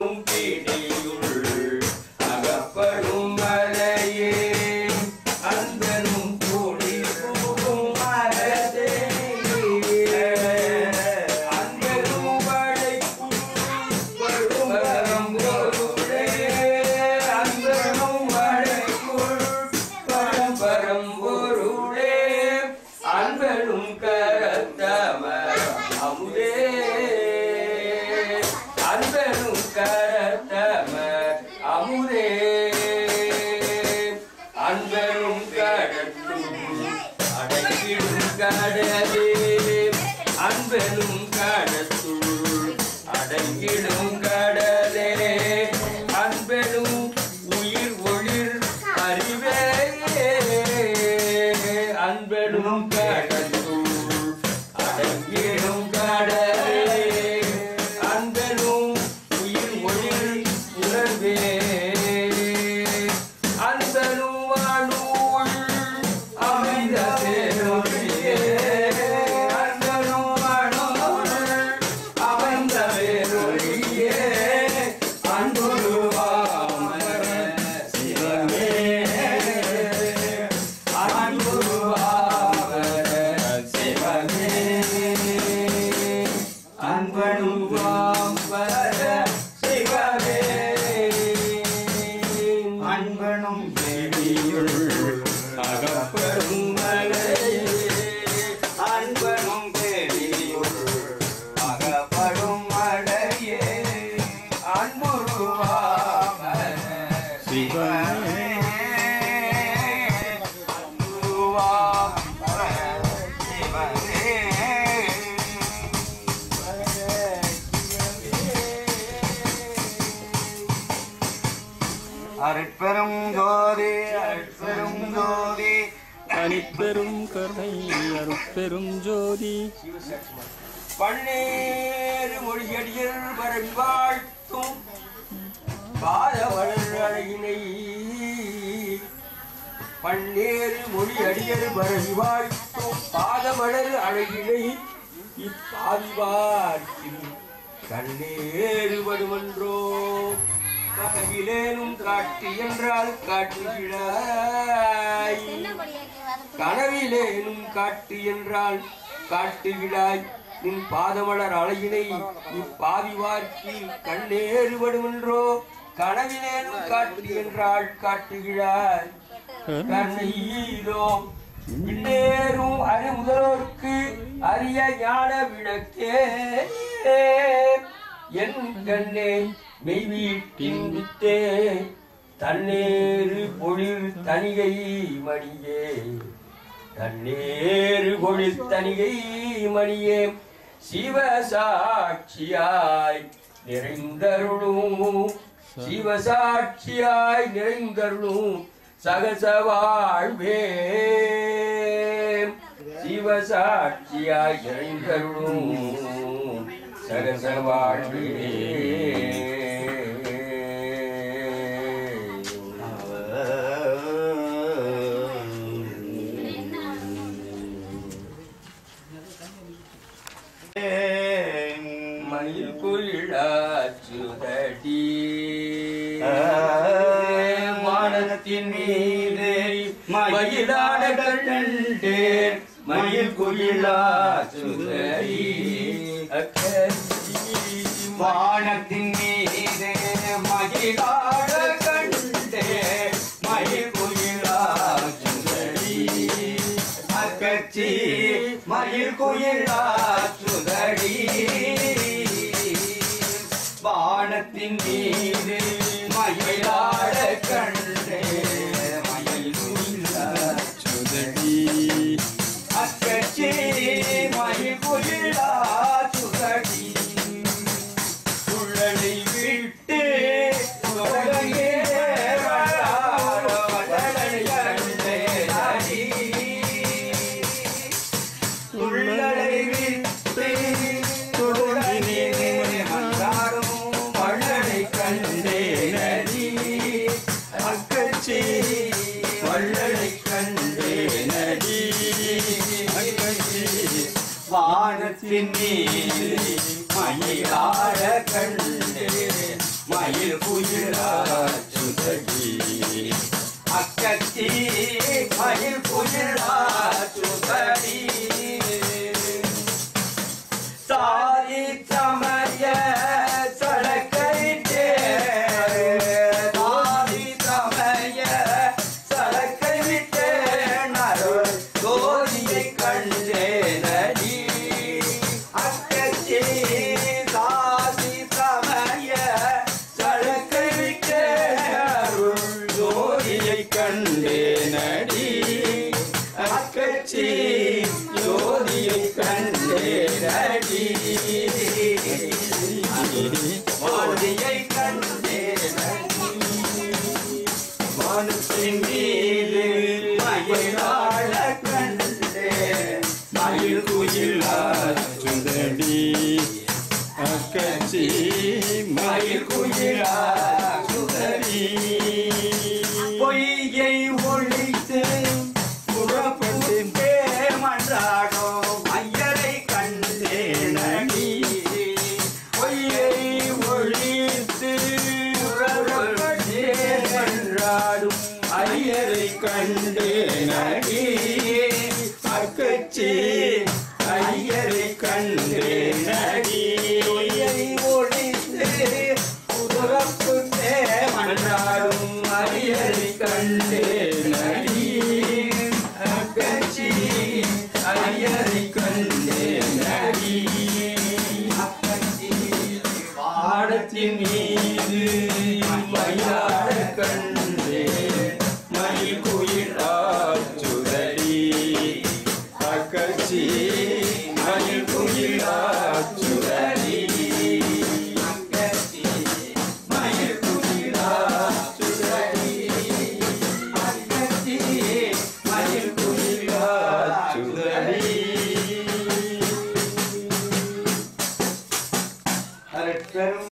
பிடியுள் அகப்படும் மலையே அன்பனும் கூடி போகும் மரதே அன்பனும் வளைக்கும் பரும் பொருளே அன்பனும் வளைக்குள் பரம் பரம் பொருளே அன்பனும் கரத்தமர் அமுதே அன்பனும் கரத்தமர் அமுதே அன்பனும் கடத்தும் அடைக்கிடும் கடலே அன்பனும் கடத்துள் அடங்கிடும் கடலே அன்பனும் உயிர் ஒளிர் அறிவே அன்பனும் கடத்துள் அடங்கிடும் கடலே அன்பனும் உயிர் ஒளிர் உணர்வே அன்பனும் வாழுள் அமைந்த பேரொழியே அன்பனும் வாழுள் அமைந்த பேரொழியே அன்புருவாமர சிவமே அன்புருவாமர சிவமே அன்பனும் வாம்பர சிவமே அன்பனும் தேவியுள் அகப்படும் மலையே அன்பனும் தேவியுள் அகப்படும் மலையே அன்புருவாமர சிவமே அன்புருவாமர அருட்பெரும் ஜோதி அருட்பெரும் ஜோதி தனிப்பெரும் கருணை அருட்பெரும் ஜோதி பன்னேறு மொழியடியர் பரவி வாழ்த்தும் பாதவளர் அழகினை பன்னேறு மொழி அடியர் பரவி வாழ்த்தும் பாதமலர் அழகினை இப்பாவிவார்க்கின் கண்ணேறு வருமன்றோ கனவிலேனும் காட்டு என்றால் காட்டுகிறாய் கனவிலேனும் காட்டு என்றால் காட்டுகிறாய் நின் பாதமலர் அழகினை இப்பாவிவார்க்கில் கண்ணேறுபடுமென்றோ கனவிலேனும் காட்டு என்றால் காட்டுகிறாய் கண்ணீரோ விண்ணேறும் அறி முதலோர்க்கு அரிய ஞான விளக்கே என் கண்ணே மெய்வீட்டின் வித்தே தன்னேறு பொழில் தனிகை மணியே தன்னேறு பொழில் தனிகை மணியே சிவசாட்சியாய் நிறைந்தருளும் சிவசாட்சியாய் நிறைந்தருளும் சகச வாழ்வே சிவசாட்சியாய் நிறைந்தருளும் சகச வாழ்வே மயில் குயிலாச்சுதடி வானத்தின் மீது மயிலாட கண்டேன் மயில் குயிலாச்சுதடி வானத்தின் மீது மகிழாட கண்டே மயில் குயிலாச்சுதடி அக்கச்சி மயில் குயிலாச்சுதடி வானத்தின் மீது மயிலாட கண்டே மயில் குயிலாச்சுதடி அக்கச்சி மயில் குயிலாச்சுதடி உள்ளனை விட்டு உலகே வளரை கண்டே அடி. உள்ளனை விட்டு உலகே வந்தாடும் வள்ளலை கண்டே நடி. அக்கச்சி வள்ளலை கண்டே நடி. அக்கச்சி வானத்தின் மீது மயிலாட கண்டே மயில் குயிலாச்சுதடி அக்கத்தி மயில் குயிலாச்சுதடி சாதி சமய சடக்கைத்தே சாதி சமய சடக்கை விட்டேன் அருள் ஜோதியை கண்டேனடி அக்கச்சி சாதி சமய சடக்கை விட்டேன் அருள் ஜோதியை கண்டேனடி அக்கச்சி ஜோதியை கண்டேனடி ஜோதியை கண்டேனடி வானத்தின் மீது மயிலாட கண்டே மயில் குயிலாச்சுதடி அக்கச்சி மயில் குயிலாச்சுதடி பொய்யை ஒழித்து புறப்பட்டு மன்றாடும் ஐயரை கண்டேனடி பொய்யை ஒழித்து புறப்பட்டு மன்றாடும் ஐயரை கண்டேனடி அக்கச்சி ஐயரை கண்டேனடி பொய்யை ஒழித்து புறப்பட்டு மன்றாடும் ஐயரை கண்டேனடி அக்கச்சி ஐயரை கண்டேனடி அக்கச்சி பாடத்தின் மீது மயிலாட கண்டே மயில் குயில் ஆச்சுதடி அக்கச்சி மயில் குயில் ஆச்சுதடி அக்கச்சி மயில் குயில் ஆச்சுதடி அக்கச்சி மயில் குயில் ஆச்சுதடி அரட்பெரும்